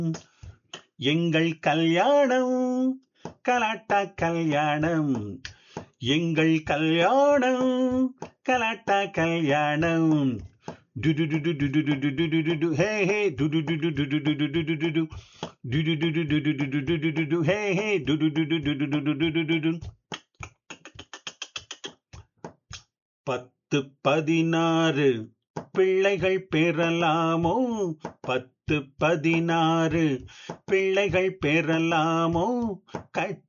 எங்கள் கல்யாணம் கலாட்டா கல்யாணம் எங்கள் கல்யாணம் கலாட்டா கல்யாணம் டுடுடுடுடுடுடுடுடுடுடுடு. ஹே ஹே டுடுடுடுடுடுடுடுடுடுடுடு. டுடுடுடுடுடுடுடுடுடுடுடு. ஹே ஹே டுடுடுடுடுடுடுடுடுடுடு. பத்து பதினாறு பிள்ளைகள் பெறலாமோ பத்து பதினாறு பிள்ளைகள் பெறலாமோ கட்